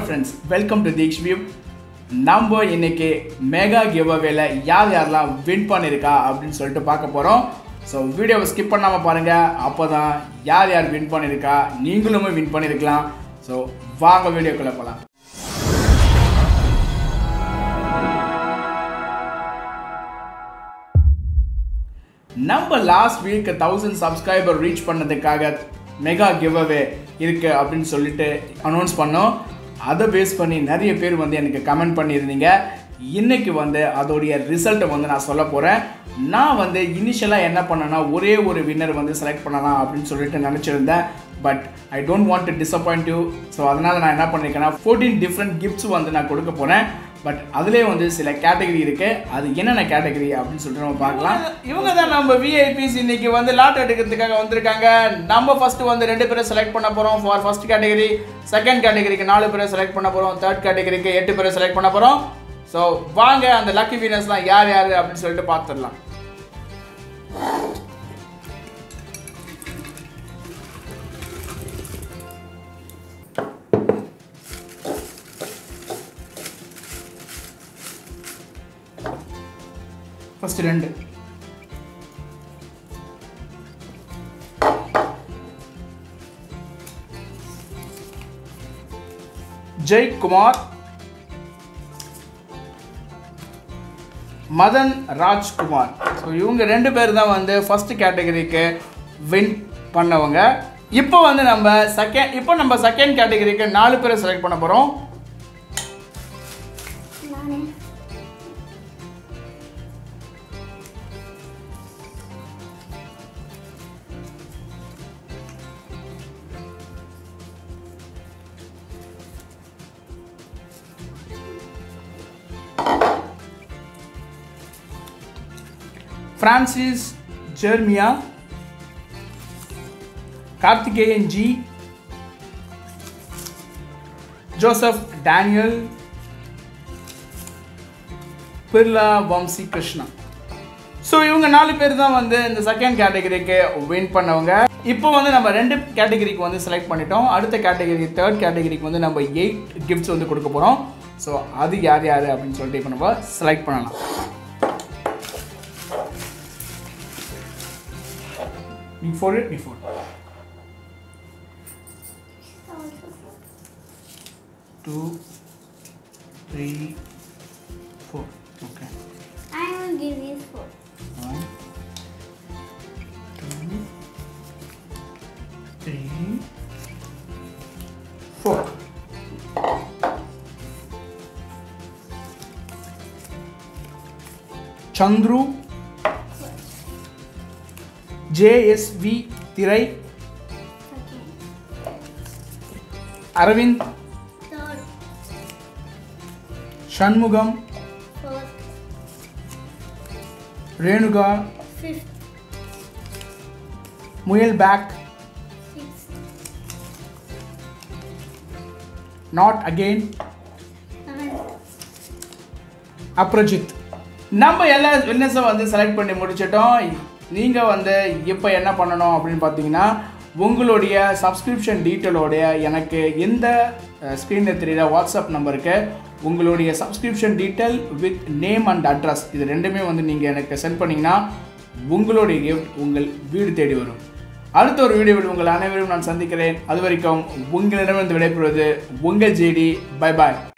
Friends welcome to Deeksh view நம்ம இன்னைக்கு mega கிவ்அவேல யார் யாரெல்லாம் வின் பண்ணியிருக்கா அப்படின்னு சொல்லிட்டு பார்க்க போகிறோம் ஸோ வீடியோவை ஸ்கிப் பண்ணாமல் பாருங்கள் அப்போ தான் யார் யார் வின் பண்ணியிருக்கா நீங்களுமே வின் பண்ணியிருக்கலாம் ஸோ வாங்க வீடியோக்குள்ளே போகலாம் நம்ம last week thousand subscriber reach பண்ணதுக்காக மெகா கிவ்அவே இருக்கு அப்படின்னு சொல்லிட்டு அனௌன்ஸ் பண்ணோம் அதை பேஸ் பண்ணி நிறைய பேர் வந்து எனக்கு கமெண்ட் பண்ணியிருந்தீங்க இன்னைக்கு வந்து அதோடைய ரிசல்ட்டை வந்து நான் சொல்ல போகிறேன் நான் வந்து இனிஷியலாக என்ன பண்ணேன்னா ஒரே ஒரு வின்னர் வந்து செலக்ட் பண்ணலாம் அப்படின்னு சொல்லிட்டு நினச்சிருந்தேன் but I don't want to disappoint you so அதனால் நான் என்ன பண்ணியிருக்கேன்னா ஃபோர்டீன் டிஃப்ரெண்ட் கிஃப்ட்ஸ் வந்து நான் கொடுக்க போகிறேன் பட் அதுலேயே வந்து சில கேட்டகரி இருக்கு அது என்னென்ன கேட்டகரி அப்படின்னு சொல்லிட்டு நம்ம பார்க்கலாம் இவங்க தான் நம்ம விஐபிஸ் இன்னைக்கு வந்து லாட் எடுக்கிறதுக்காக வந்திருக்காங்க நம்ம ஃபர்ஸ்ட் வந்து ரெண்டு பேரை செலக்ட் பண்ண போறோம் ஃபார் ஃபர்ஸ்ட் கேட்டகரி செகண்ட் கேட்டகரிக்கு நாலு பேரை செலக்ட் பண்ண போறோம் தேர்ட் கேட்டகரிக்கு எட்டு பேரை செலக்ட் பண்ண போறோம் ஸோ வாங்க அந்த லக்கி வினர்ஸ்லாம் யார் யார் அப்படின்னு சொல்லிட்டு பார்த்துடலாம் ஃபர்ஸ்ட் ரெண்டு ஜெய்குமார் மதன் ராஜ்குமார் ஸோ இவங்க ரெண்டு பேர் தான் வந்து ஃபர்ஸ்ட் கேட்டகரிக்கு வின் பண்ணவங்க இப்போ வந்து நம்ம செகண்ட் இப்போ நம்ம செகண்ட் கேட்டகரிக்கு நாலு பேரை செலக்ட் பண்ண போகிறோம் நானே Francis Jeremiah Karthikeyan G Joseph Daniel Birla Vamsi Krishna so இவங்க நாலு பேர் தான் வந்து இந்த செகண்ட் கேட்டகரிக்கு வின் பண்ணவங்க இப்போ வந்து நம்ம ரெண்டு கேட்டகரிக்கு வந்து செலக்ட் பண்ணிட்டோம் அடுத்த கேட்டகரி தேர்ட் கேட்டகரிக்கு வந்து நம்ம எயிட் கிஃப்ட்ஸ் வந்து கொடுக்க போகிறோம் ஸோ அது யார் யார் அப்படின்னு சொல்லிட்டு இப்போ நம்ம செலக்ட் பண்ணலாம் Before it, before. Two, three, four. Okay. I will give you four. One, two, three, four. Chandru JSV திரை Second. Aravind Third. Shanmugam Fourth. Renuka Fifth. முயல் பேக் Sixth. Not again Seventh. Aparajith நம்ம எல்லா வின்னர்ஸும் வந்து செலக்ட் பண்ணி முடிச்சிட்டோம் நீங்கள் வந்து இப்போ என்ன பண்ணணும் அப்படின்னு பார்த்தீங்கன்னா உங்களுடைய சப்ஸ்கிரிப்ஷன் டீட்டெயிலோடைய எனக்கு எந்த ஸ்க்ரீனில் தெரியுற வாட்ஸ்அப் நம்பருக்கு உங்களுடைய subscription detail with name and address இது ரெண்டுமே வந்து நீங்கள் எனக்கு சென்ட் பண்ணிங்கன்னா உங்களுடைய gift உங்கள் வீடு தேடி வரும் அடுத்த ஒரு வீடியோவில் உங்கள் அனைவரும் நான் சந்திக்கிறேன் அது வரைக்கும் உங்களிடமிருந்து விடைபெறுவது உங்கள் ஜேடி பை பாய்